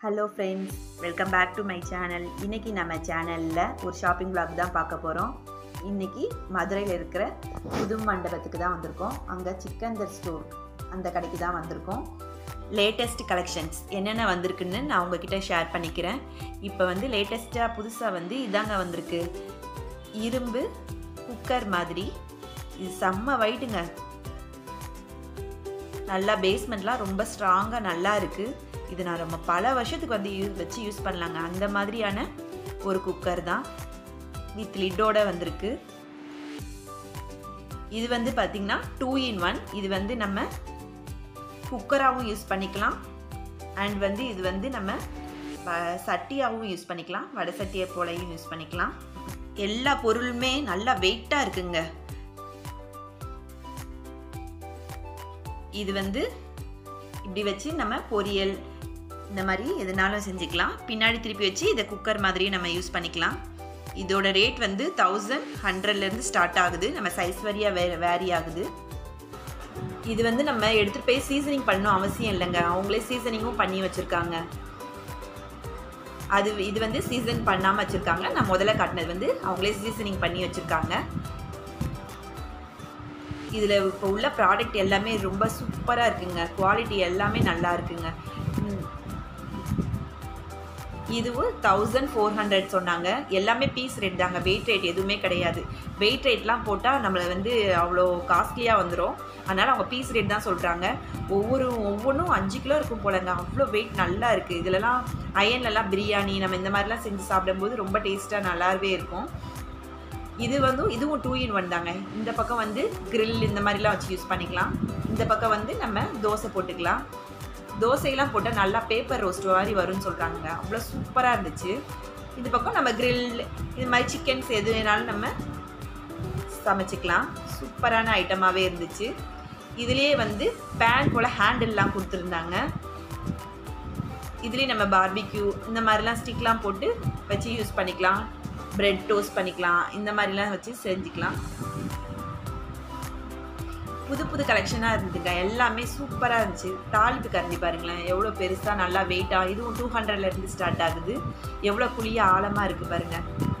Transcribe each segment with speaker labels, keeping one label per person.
Speaker 1: Hello friends welcome back to my channel இன்றைக்கி நம்ம சேனலில் ஒரு ஷாப்பிங் vlog தான் பார்க்க போகிறோம் இன்றைக்கி மதுரையில் இருக்கிற புது மண்டபத்துக்கு தான் வந்திருக்கோம் அங்கே சிக்கந்தர் ஸ்டோர் அந்த கடைக்கு தான் வந்திருக்கோம் லேட்டஸ்ட் கலெக்ஷன்ஸ் என்னென்ன வந்திருக்குன்னு நான் உங்ககிட்ட ஷேர் பண்ணிக்கிறேன் இப்போ வந்து லேட்டஸ்ட்டாக புதுசாக வந்து இதாங்க வந்திருக்கு இரும்பு குக்கர் மாதிரி இது செம்ம வைட்டுங்க நல்லா பேஸ்மெண்ட்லாம் ரொம்ப ஸ்ட்ராங்காக நல்லா இருக்குது இது நான் ரொம்ப பல வருஷத்துக்கு வந்து யூஸ் வச்சு யூஸ் பண்ணலாங்க அந்த மாதிரியான ஒரு குக்கர் தான் வித் லிட்டோட வந்திருக்கு இது வந்து பார்த்திங்கன்னா டூ இன் ஒன் இது வந்து நம்ம குக்கராகவும் யூஸ் பண்ணிக்கலாம் அண்ட் வந்து இது வந்து நம்ம வ- சட்டியாகவும் யூஸ் பண்ணிக்கலாம் வடை சட்டியை போலையும் யூஸ் பண்ணிக்கலாம் எல்லா பொருளுமே நல்லா வெயிட்டாக இருக்குங்க இது வந்து இப்படி வச்சு நம்ம பொரியல் இந்த மாதிரி எதுனாலும் செஞ்சுக்கலாம் பின்னாடி திருப்பி வச்சு இதை குக்கர் மாதிரியும் நம்ம யூஸ் பண்ணிக்கலாம் இதோட ரேட் வந்து தௌசண்ட் ஹண்ட்ரட்லேருந்து ஸ்டார்ட் ஆகுது நம்ம சைஸ் வரியாக வே வேரி ஆகுது இது வந்து நம்ம எடுத்துகிட்டு போய் சீசனிங் பண்ணணும் அவசியம் இல்லைங்க அவங்களே சீசனிங்கும் பண்ணி வச்சுருக்காங்க அது இது வந்து சீசன் பண்ணாமல் வச்சுருக்காங்க நான் முதல்ல காட்டினது வந்து அவங்களே சீசனிங் பண்ணி வச்சுருக்காங்க இதில் இப்போ உள்ள ப்ராடக்ட் எல்லாமே ரொம்ப சூப்பராக இருக்குங்க குவாலிட்டி எல்லாமே நல்லா இருக்குங்க ம். இதுவும் தௌசண்ட் ஃபோர் ஹண்ட்ரட் சொன்னாங்க எல்லாமே பீஸ் ரேட் தாங்க வெயிட் ரேட் எதுவுமே கிடையாது வெயிட் ரேட்லாம் போட்டால் நம்மளை வந்து அவ்வளோ காஸ்ட்லியாக வந்துடும் அதனால் அவங்க பீஸ் ரேட் தான் சொல்கிறாங்க ஒவ்வொரு ஒவ்வொன்றும் அஞ்சு கிலோ இருக்கும் போலங்க அவ்வளோ வெயிட் நல்லா இருக்குது இதிலலாம் அயன்லலாம் பிரியாணி நம்ம இந்த மாதிரிலாம் செஞ்சு சாப்பிடும்போது ரொம்ப டேஸ்ட்டாக நல்லாவே இருக்கும் இது வந்து இதுவும் டூ இன் ஒன் தாங்க இந்த பக்கம் வந்து grill இந்த மாதிரிலாம் வச்சு யூஸ் பண்ணிக்கலாம் இந்த பக்கம் வந்து நம்ம தோசை போட்டுக்கலாம் தோசையெல்லாம் போட்டால் நல்லா பேப்பர் ரோஸ்ட் மாதிரி வரும்னு சொல்கிறாங்க அவ்வளோ சூப்பராக இருந்துச்சு இந்த பக்கம் நம்ம grill இது மாதிரி சிக்கன்ஸ் எது வேணாலும் நம்ம சமைச்சிக்கலாம் சூப்பரான ஐட்டமாகவே இருந்துச்சு இதுலேயே வந்து பேன் போல் ஹேண்டில்லாம் கொடுத்துருந்தாங்க இதுலேயே நம்ம பார்பிக்யூ இந்த மாதிரிலாம் ஸ்டிக்லாம் போட்டு வச்சு யூஸ் பண்ணிக்கலாம் பிரெட் டோஸ்ட் பண்ணிக்கலாம் இந்த மாதிரிலாம் வச்சு செஞ்சுக்கலாம் புது புது கலெக்ஷனாக இருந்துங்க எல்லாமே சூப்பராக இருந்துச்சு தாளிப்பு கரண்டி பாருங்களேன் எவ்வளோ பெருசாக நல்லா வெயிட்டாக இதுவும் டூ ஹண்ட்ரட்லேருந்து ஸ்டார்ட் ஆகுது எவ்வளோ குழிய ஆழமாக இருக்குது பாருங்கள்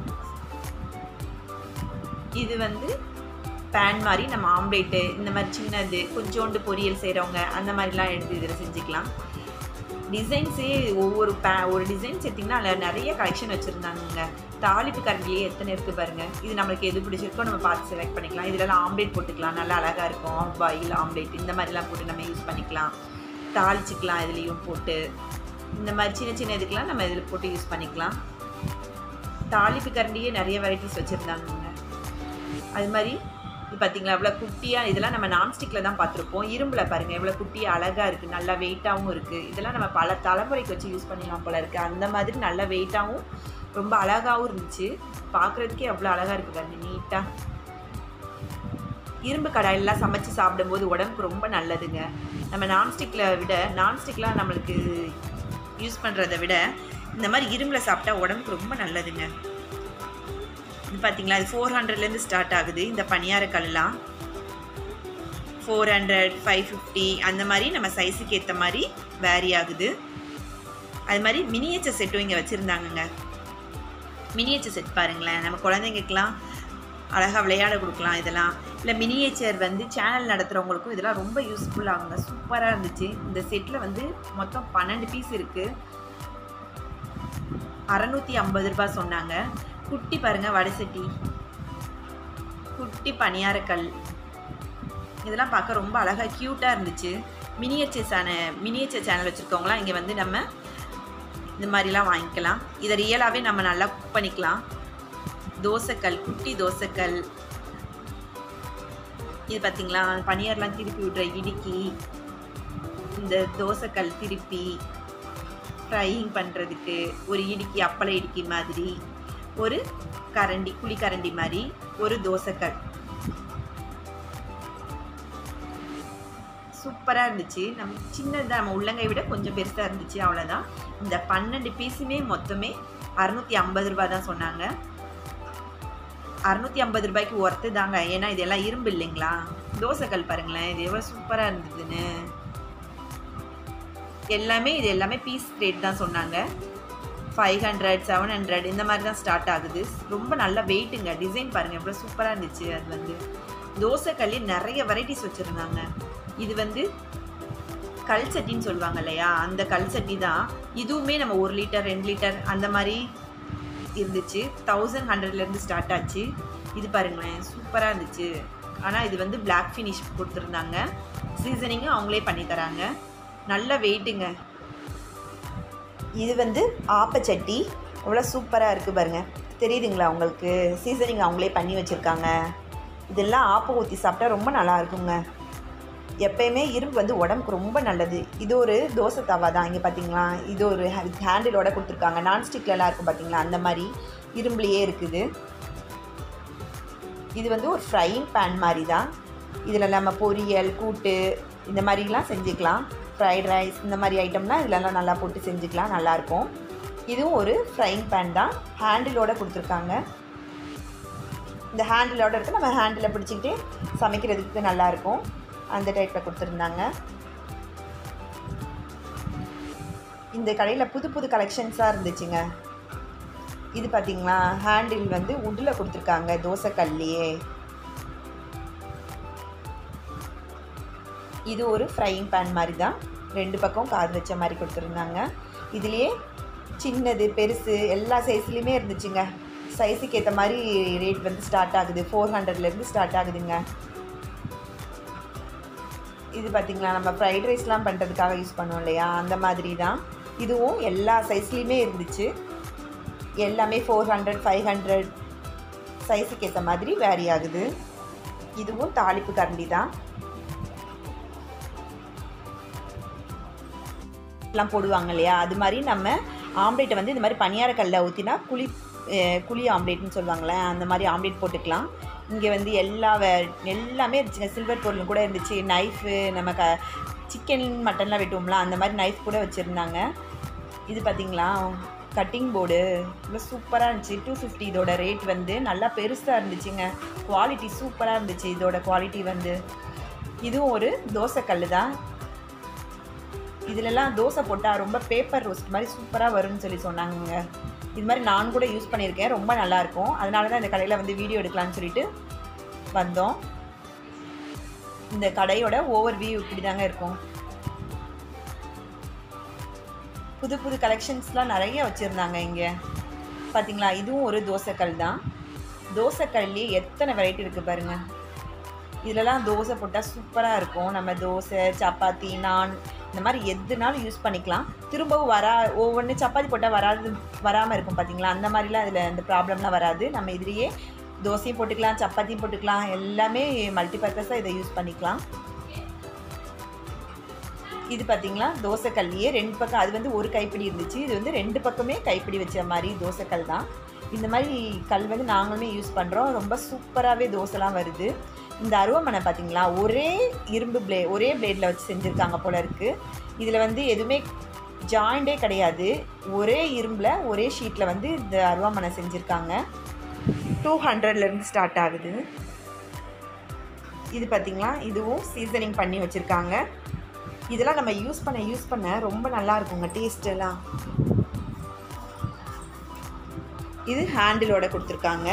Speaker 1: இது வந்து பேன் மாதிரி நம்ம ஆம்லேட்டு இந்த மாதிரி சின்னது கொஞ்சோண்டு பொரியல் செய்கிறவங்க அந்த மாதிரிலாம் எடுத்து இதில் செஞ்சுக்கலாம் டிசைன்ஸே ஒவ்வொரு பே ஒரு டிசைன்ஸ் எடுத்திங்கன்னா அதில் நிறைய கலெக்ஷன் வச்சுருந்தாங்க தாளிப்பு கரண்டிலேயே எத்தனை இருக்குது பாருங்கள் இது நம்மளுக்கு எது பிடிச்சிருக்கோ நம்ம பார்த்து செலக்ட் பண்ணிக்கலாம் இதிலலாம் ஆம்லேட் போட்டுக்கலாம் நல்லா அழகாக இருக்கும் ஆஃப் பாயில் ஆம்லேட் இந்த மாதிரிலாம் போட்டு நம்ம யூஸ் பண்ணிக்கலாம் தாளிச்சிக்கலாம் இதுலேயும் போட்டு இந்த மாதிரி சின்ன சின்ன இதுக்கெலாம் நம்ம இதில் போட்டு யூஸ் பண்ணிக்கலாம் தாளிப்பு கரண்டியே நிறைய வெரைட்டிஸ் வச்சுருந்தாங்க அது மாதிரி இது பார்த்தீங்களா எவ்வளோ குட்டியாக இதெல்லாம் நம்ம நான்ஸ்டிக்கில் தான் பார்த்துருப்போம் இரும்பில் பாருங்கள் எவ்வளோ குட்டியாக அழகாக இருக்குது நல்லா வெயிட்டாகவும் இருக்குது இதெல்லாம் நம்ம பல தலைமுறைக்கு வச்சு யூஸ் பண்ணிக்கலாம் போல இருக்குது அந்த மாதிரி நல்ல வெயிட்டாகவும் ரொம்ப அழகாகவும் இருந்துச்சு பார்க்குறதுக்கே எவ்வளோ அழகாக இருக்குது பாருங்க நீட்டாக இரும்பு கடாயிலலாம் சமைச்சு சாப்பிடும்போது உடம்புக்கு ரொம்ப நல்லதுங்க நம்ம நான்ஸ்டிக்கில் விட நான்ஸ்டிக்லாம் நம்மளுக்கு யூஸ் பண்ணுறதை விட இந்த மாதிரி இரும்பில் சாப்பிட்டா உடம்புக்கு ரொம்ப நல்லதுங்க இது பார்த்தீங்களா இது ஃபோர் ஹண்ட்ரட்லேருந்து ஸ்டார்ட் ஆகுது இந்த பணியார கல்லாம் ஃபோர் ஹண்ட்ரட் ஃபைவ் ஃபிஃப்டி அந்த மாதிரி நம்ம சைஸுக்கு ஏற்ற மாதிரி வேரி ஆகுது அது மாதிரி மினியேச்சர் செட்டும் இங்கே வச்சுருந்தாங்கங்க மினியேச்சர் செட் பாருங்களேன் நம்ம குழந்தைங்களுக்கெல்லாம் அழகாக விளையாட கொடுக்கலாம் இதெல்லாம் இல்லை மினியேச்சர் வந்து சேனல் நடத்துகிறவங்களுக்கும் இதெல்லாம் ரொம்ப யூஸ்ஃபுல்லாகுங்க சூப்பராக இருந்துச்சு இந்த செட்டில் வந்து மொத்தம் பன்னெண்டு பீஸ் இருக்குது அறநூற்றி ஐம்பது ரூபாய் சொன்னாங்க குட்டி பாருங்க வடை சட்டி குட்டி பணியாரக்கல் இதெல்லாம் பார்க்க ரொம்ப அழகாக க்யூட்டாக இருந்துச்சு மினியேச்சர் சேனல் மினியேச்சர் சேனல் வச்சுருக்கவங்களாம் இங்கே வந்து நம்ம இந்த மாதிரிலாம் வாங்கிக்கலாம் இதை ரியலாகவே நம்ம நல்லா குக் பண்ணிக்கலாம் தோசைக்கல் குட்டி தோசைக்கல் இது பார்த்தீங்களா பனியாரெலாம் திருப்பி விட்ற இடுக்கி இந்த தோசைக்கல் திருப்பி ஃப்ரையிங் பண்ணுறதுக்கு ஒரு இடுக்கி அப்பள இடுக்கி மாதிரி ஒரு கரண்டி குழி கரண்டி மாதிரி ஒரு தோசைக்கல் சூப்பராக இருந்துச்சு நம்ம சின்னதாக நம்ம உள்ளங்கை விட கொஞ்சம் பெருசாக இருந்துச்சு அவ்வளோதான் இந்த பன்னெண்டு பீஸுமே மொத்தமே அறநூற்றி ஐம்பது ரூபா தான் சொன்னாங்க அறநூற்றி ஐம்பது ரூபாய்க்கு ஒர்த்து தாங்க ஏன்னா இதெல்லாம் இரும்பு இல்லைங்களா தோசைக்கல் பாருங்களேன் இது எவ்வளோ சூப்பராக இருந்ததுன்னு எல்லாமே இது எல்லாமே பீஸ் ரேட் தான் சொன்னாங்க ஃபைவ் ஹண்ட்ரட் செவன் ஹண்ட்ரட் இந்த மாதிரி தான் ஸ்டார்ட் ஆகுது ரொம்ப நல்ல வெயிட்டுங்க டிசைன் பாருங்கள் எவ்வளோ சூப்பராக இருந்துச்சு அது வந்து தோசைக்கல்லி நிறைய வெரைட்டிஸ் வச்சுருந்தாங்க இது வந்து கல் சட்டின்னு சொல்லுவாங்க இல்லையா அந்த கல் சட்டி தான் இதுவுமே நம்ம ஒரு லிட்டர் ரெண்டு லிட்டர் அந்த மாதிரி இருந்துச்சு தௌசண்ட் ஹண்ட்ரட்லேருந்து ஸ்டார்ட் ஆச்சு இது பாருங்களேன் சூப்பராக இருந்துச்சு ஆனால் இது வந்து பிளாக் ஃபினிஷ் கொடுத்துருந்தாங்க சீசனிங்கும் அவங்களே பண்ணி தராங்க நல்ல வெயிட்டுங்க இது வந்து ஆப்பச்சட்டி அவ்வளோ சூப்பராக இருக்குது பாருங்கள் தெரியுதுங்களா உங்களுக்கு சீசனிங் அவங்களே பண்ணி வச்சுருக்காங்க இதெல்லாம் ஆப்பம் ஊற்றி சாப்பிட்டா ரொம்ப நல்லா இருக்குங்க எப்பயுமே இரும்பு வந்து உடம்புக்கு ரொம்ப நல்லது இது ஒரு தோசை தவா தான் இங்கே பார்த்தீங்களா இது ஒரு ஹேண்டிலோட கொடுத்துருக்காங்க நான்ஸ்டிக்லலாம் இருக்கும் பார்த்தீங்களா அந்த மாதிரி இரும்புலேயே இருக்குது இது வந்து ஒரு ஃப்ரைங் பேன் மாதிரி தான் இதில் நம்ம பொரியல் கூட்டு இந்த மாதிரிலாம் செஞ்சுக்கலாம் ஃப்ரைட் ரைஸ் இந்த மாதிரி ஐட்டம்லாம் இதிலலாம் நல்லா போட்டு செஞ்சுக்கலாம் நல்லாயிருக்கும் இதுவும் ஒரு ஃப்ரைங் பேன் தான் ஹேண்டிலோட கொடுத்துருக்காங்க இந்த ஹேண்டிலோட இருக்குது நம்ம ஹேண்டில் பிடிச்சிக்கிட்டு சமைக்கிறதுக்கு நல்லாயிருக்கும் அந்த டைப்பில் கொடுத்துருந்தாங்க இந்த கடையில் புது புது கலெக்ஷன்ஸாக இருந்துச்சுங்க இது பார்த்தீங்களா ஹேண்டில் வந்து உட்டில் கொடுத்துருக்காங்க தோசை கல்லையே இது ஒரு ஃப்ரையிங் பேன் மாதிரி தான் ரெண்டு பக்கம் காது வச்ச மாதிரி கொடுத்துருந்தாங்க இதுலேயே சின்னது பெருசு எல்லா சைஸ்லேயுமே இருந்துச்சுங்க சைஸுக்கு ஏற்ற மாதிரி ரேட் வந்து ஸ்டார்ட் ஆகுது ஃபோர் ஹண்ட்ரட்லேருந்து ஸ்டார்ட் ஆகுதுங்க இது பார்த்திங்களா நம்ம ஃப்ரைட் ரைஸ்லாம் பண்ணுறதுக்காக யூஸ் பண்ணுவோம் இல்லையா அந்த மாதிரி தான் இதுவும் எல்லா சைஸ்லேயுமே இருந்துச்சு எல்லாமே ஃபோர் ஹண்ட்ரட் ஃபைவ் ஹண்ட்ரட் சைஸுக்கு ஏற்ற மாதிரி வேரி ஆகுது இதுவும் தாளிப்பு கரண்டி தான் எல்லாம் போடுவாங்க இல்லையா அது மாதிரி நம்ம ஆம்லேட்டை வந்து இந்த மாதிரி பனியாரக்கல்ல ஊற்றினா குழி குழி ஆம்லேட்னு சொல்லுவாங்களே அந்த மாதிரி ஆம்லேட் போட்டுக்கலாம் இங்கே வந்து எல்லா வே எல்லாமே இருந்துச்சுங்க சில்வர் பொருள் கூட இருந்துச்சு நைஃபு நம்ம க சிக்கன் மட்டன்லாம் வெட்டுவோம்ல அந்த மாதிரி நைஃப் கூட வச்சுருந்தாங்க இது பார்த்திங்களா கட்டிங் போர்டு இவ்வளோ சூப்பராக இருந்துச்சு டூ ஃபிஃப்டி இதோட ரேட் வந்து நல்லா பெருசாக இருந்துச்சுங்க குவாலிட்டி சூப்பராக இருந்துச்சு இதோட குவாலிட்டி வந்து இதுவும் ஒரு தோசைக்கல் தான் இதிலெல்லாம் தோசை போட்டால் ரொம்ப பேப்பர் ரோஸ்ட் மாதிரி சூப்பராக வரும்னு சொல்லி சொன்னாங்க இது மாதிரி நான் கூட யூஸ் பண்ணியிருக்கேன் ரொம்ப நல்லாயிருக்கும் அதனால தான் இந்த கடையில் வந்து வீடியோ எடுக்கலாம்னு சொல்லிட்டு வந்தோம் இந்த கடையோட ஓவர் வியூ இப்படி தாங்க இருக்கும் புது புது கலெக்ஷன்ஸ்லாம் நிறைய வச்சுருந்தாங்க இங்கே பார்த்தீங்களா இதுவும் ஒரு தோசைக்கல் தான் தோசைக்கல்லையே எத்தனை வெரைட்டி இருக்குது பாருங்கள் இதிலலாம் தோசை போட்டால் சூப்பராக இருக்கும் நம்ம தோசை சப்பாத்தி நான் இந்த மாதிரி எதுனாலும் யூஸ் பண்ணிக்கலாம் திரும்பவும் வரா ஒவ்வொன்று சப்பாத்தி போட்டால் வராது வராமல் இருக்கும் பார்த்தீங்களா அந்த மாதிரிலாம் இதில் அந்த ப்ராப்ளம்லாம் வராது நம்ம இதுலேயே தோசையும் போட்டுக்கலாம் சப்பாத்தியும் போட்டுக்கலாம் எல்லாமே மல்டி பர்பஸாக இதை யூஸ் பண்ணிக்கலாம் இது பார்த்தீங்களா தோசைக்கல்லையே ரெண்டு பக்கம் அது வந்து ஒரு கைப்பிடி இருந்துச்சு இது வந்து ரெண்டு பக்கமே கைப்பிடி வச்ச மாதிரி தோசைக்கல் தான் இந்த மாதிரி கல் வந்து நாங்களுமே யூஸ் பண்ணுறோம் ரொம்ப சூப்பராகவே தோசைலாம் வருது இந்த அருவமனை பார்த்தீங்களா ஒரே இரும்பு பிளே ஒரே பிளேடில் வச்சு செஞ்சுருக்காங்க போல இருக்குது இதில் வந்து எதுவுமே ஜாயிண்டே கிடையாது ஒரே இரும்பில் ஒரே ஷீட்டில் வந்து இந்த அருவாமனை செஞ்சுருக்காங்க டூ ஹண்ட்ரட்லேருந்து ஸ்டார்ட் ஆகுது இது பார்த்திங்களா இதுவும் சீசனிங் பண்ணி வச்சுருக்காங்க இதெல்லாம் நம்ம யூஸ் பண்ண யூஸ் பண்ண ரொம்ப நல்லா இருக்குங்க டேஸ்ட் எல்லாம் இது ஹேண்டிலோட கொடுத்துருக்காங்க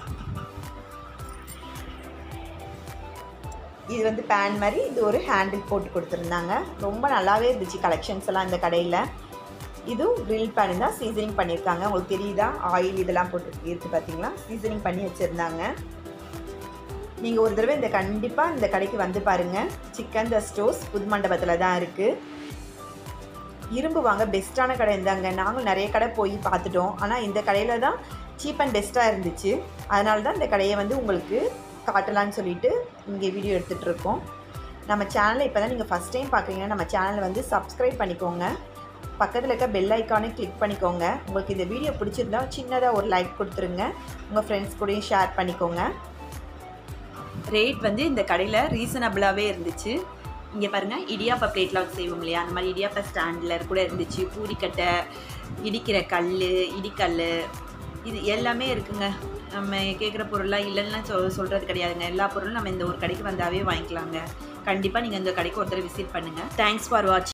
Speaker 1: இது வந்து பேன் மாதிரி இது ஒரு ஹேண்டில் போட்டு கொடுத்துருந்தாங்க ரொம்ப நல்லாவே இருந்துச்சு கலெக்ஷன்ஸ் எல்லாம் இந்த கடையில் இதுவும் க்ரில் பேன் தான் சீசனிங் பண்ணியிருக்காங்க உங்களுக்கு தெரியுதா ஆயில் இதெல்லாம் போட்டு இருக்குது பார்த்தீங்களா சீசனிங் பண்ணி வச்சுருந்தாங்க நீங்கள் ஒரு தடவை இந்த கண்டிப்பாக இந்த கடைக்கு வந்து பாருங்கள் சிக்கன் த ஸ்டோர்ஸ் புது மண்டபத்தில் தான் இருக்குது இரும்பு வாங்க பெஸ்ட்டான கடை இருந்தாங்க நாங்களும் நிறைய கடை போய் பார்த்துட்டோம் ஆனால் இந்த கடையில் தான் சீப் அண்ட் பெஸ்ட்டாக இருந்துச்சு அதனால தான் இந்த கடையை வந்து உங்களுக்கு காட்டலான்னு சொல்லிட்டு இங்கே வீடியோ எடுத்துகிட்டு இருக்கோம் நம்ம சேனலை இப்போ தான் நீங்கள் ஃபஸ்ட் டைம் பார்க்குறீங்கன்னா நம்ம சேனலை வந்து சப்ஸ்கிரைப் பண்ணிக்கோங்க பக்கத்தில் இருக்க பெல் ஐக்கானை கிளிக் பண்ணிக்கோங்க உங்களுக்கு இந்த வீடியோ பிடிச்சிருந்தா சின்னதாக ஒரு லைக் கொடுத்துருங்க உங்கள் ஃப்ரெண்ட்ஸ் கூடயும் ஷேர் பண்ணிக்கோங்க ரேட் வந்து இந்த கடையில் ரீசனபிளாகவே இருந்துச்சு இங்கே பாருங்கள் இடியாப்பா பிளேட்லாம் வச்சு செய்வோம் இல்லையா அந்த மாதிரி இடியாப்பா ஸ்டாண்டில் கூட இருந்துச்சு பூரிக்கட்டை இடிக்கிற கல் இடிக்கல் இது எல்லாமே இருக்குங்க நம்ம கேட்குற பொருள்லாம் இல்லைன்னா சொல் சொல்கிறது கிடையாதுங்க எல்லா பொருளும் நம்ம இந்த ஒரு கடைக்கு வந்தாவே வாங்கிக்கலாங்க கண்டிப்பாக நீங்கள் இந்த கடைக்கு ஒருத்தர் விசிட் பண்ணுங்கள் தேங்க்ஸ் ஃபார் வாட்சிங்